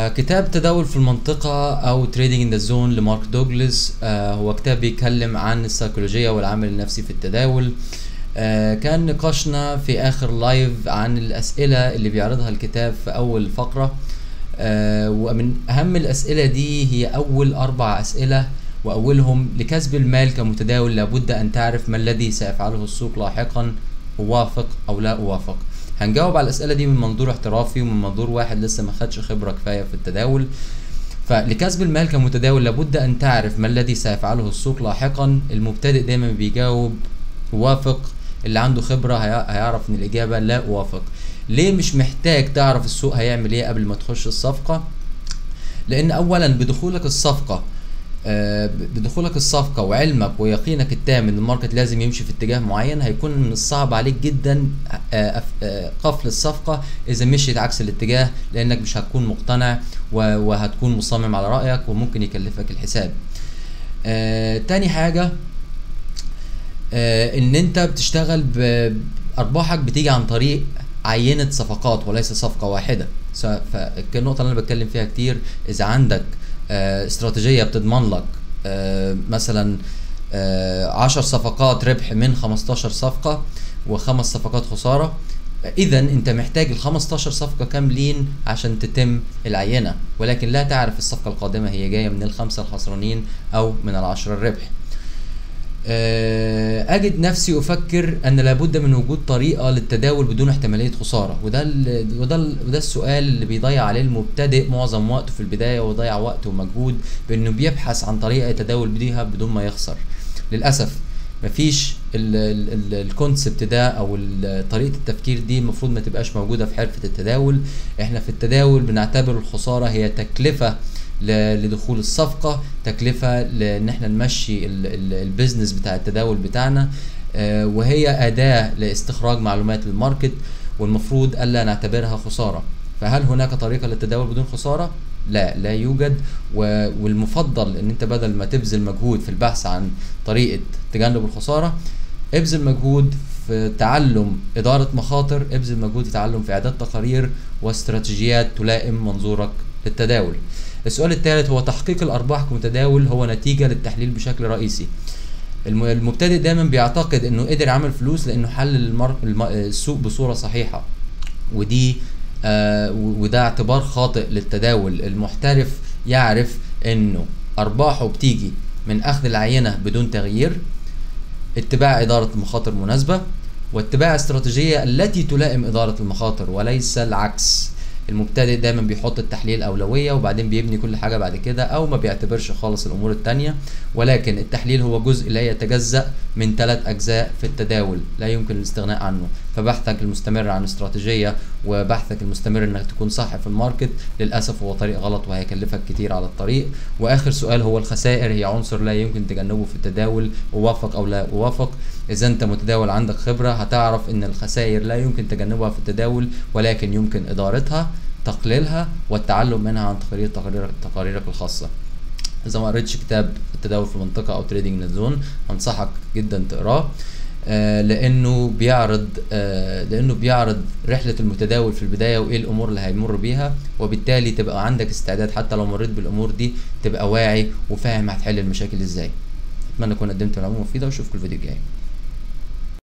آه كتاب تداول في المنطقة أو تريدنج ان ذا زون لمارك دوغلاس آه هو كتاب بيتكلم عن السيكولوجية والعامل النفسي في التداول آه كان نقاشنا في آخر لايف عن الأسئلة اللي بيعرضها الكتاب في أول فقرة آه ومن أهم الأسئلة دي هي أول أربع أسئلة وأولهم لكسب المال كمتداول لابد أن تعرف ما الذي سيفعله السوق لاحقا أوافق أو لا أوافق هنجاوب على الاسئله دي من منظور احترافي ومن منظور واحد لسه ما خدش خبره كفايه في التداول فلكسب المال كمتداول لابد ان تعرف ما الذي سيفعله السوق لاحقا المبتدئ دايما بيجاوب وافق اللي عنده خبره هيعرف ان الاجابه لا اوافق ليه مش محتاج تعرف السوق هيعمل ايه قبل ما تخش الصفقه لان اولا بدخولك الصفقه آه، بدخولك الصفقة وعلمك ويقينك التام ان الماركت لازم يمشي في اتجاه معين هيكون من الصعب عليك جدا آه، آه، قفل الصفقة اذا مشيت عكس الاتجاه لانك مش هتكون مقتنع وهتكون مصمم على رأيك وممكن يكلفك الحساب تاني حاجة ان انت بتشتغل ارباحك بتيجي عن طريق عينة صفقات وليس صفقة واحدة فالنقطة اللي انا بتكلم فيها كتير اذا عندك آه، استراتيجيه بتضمن لك آه، مثلا آه، عشر صفقات ربح من 15 صفقه وخمس صفقات خساره اذا انت محتاج ال 15 صفقه كاملين عشان تتم العينه ولكن لا تعرف الصفقه القادمه هي جايه من الخمسه الخسرانين او من العشره الربح آه، اجد نفسي افكر ان لابد من وجود طريقه للتداول بدون احتماليه خساره وده ال وده ال وده السؤال اللي بيضيع عليه المبتدئ معظم وقته في البدايه ويضيع وقته ومجهود بانه بيبحث عن طريقه يتداول بيها بدون ما يخسر للاسف مفيش الكونسبت ده او طريقه التفكير دي المفروض ما تبقاش موجوده في حرفه التداول احنا في التداول بنعتبر الخساره هي تكلفه لدخول الصفقه تكلفه لان احنا نمشي البيزنس بتاع التداول بتاعنا آه، وهي اداه لاستخراج معلومات للماركت والمفروض الا نعتبرها خساره فهل هناك طريقه للتداول بدون خساره لا لا يوجد والمفضل ان انت بدل ما تبذل مجهود في البحث عن طريقه تجنب الخساره ابذل مجهود في تعلم إدارة مخاطر ابذل مجهود في تعلم في إعداد تقارير واستراتيجيات تلائم منظورك للتداول السؤال الثالث هو تحقيق الارباح كمتداول هو نتيجه للتحليل بشكل رئيسي المبتدئ دايما بيعتقد انه قدر يعمل فلوس لانه حل المر... السوق بصوره صحيحه ودي آه وده اعتبار خاطئ للتداول المحترف يعرف انه ارباحه بتيجي من اخذ العينه بدون تغيير اتباع اداره المخاطر مناسبه واتباع استراتيجيه التي تلائم اداره المخاطر وليس العكس المبتدئ دايما بيحط التحليل اولويه وبعدين بيبني كل حاجه بعد كده او ما بيعتبرش خالص الامور التانية ولكن التحليل هو جزء لا يتجزا من ثلاث اجزاء في التداول لا يمكن الاستغناء عنه فبحثك المستمر عن استراتيجيه وبحثك المستمر انك تكون صح في الماركت للاسف هو طريق غلط وهيكلفك كتير على الطريق واخر سؤال هو الخسائر هي عنصر لا يمكن تجنبه في التداول اوافق او لا اوافق اذا انت متداول عندك خبره هتعرف ان الخسائر لا يمكن تجنبها في التداول ولكن يمكن ادارتها تقليلها والتعلم منها عن تقارير تقاريرك الخاصه اذا ما قريتش كتاب التداول في المنطقه او تريدنج زون انصحك جدا تقراه آه لانه بيعرض آه لانه بيعرض رحله المتداول في البدايه وايه الامور اللي هيمر بيها وبالتالي تبقى عندك استعداد حتى لو مريت بالامور دي تبقى واعي وفاهم هتحل المشاكل ازاي اتمنى اكون قدمت معلومه مفيده واشوفكم الفيديو الجاي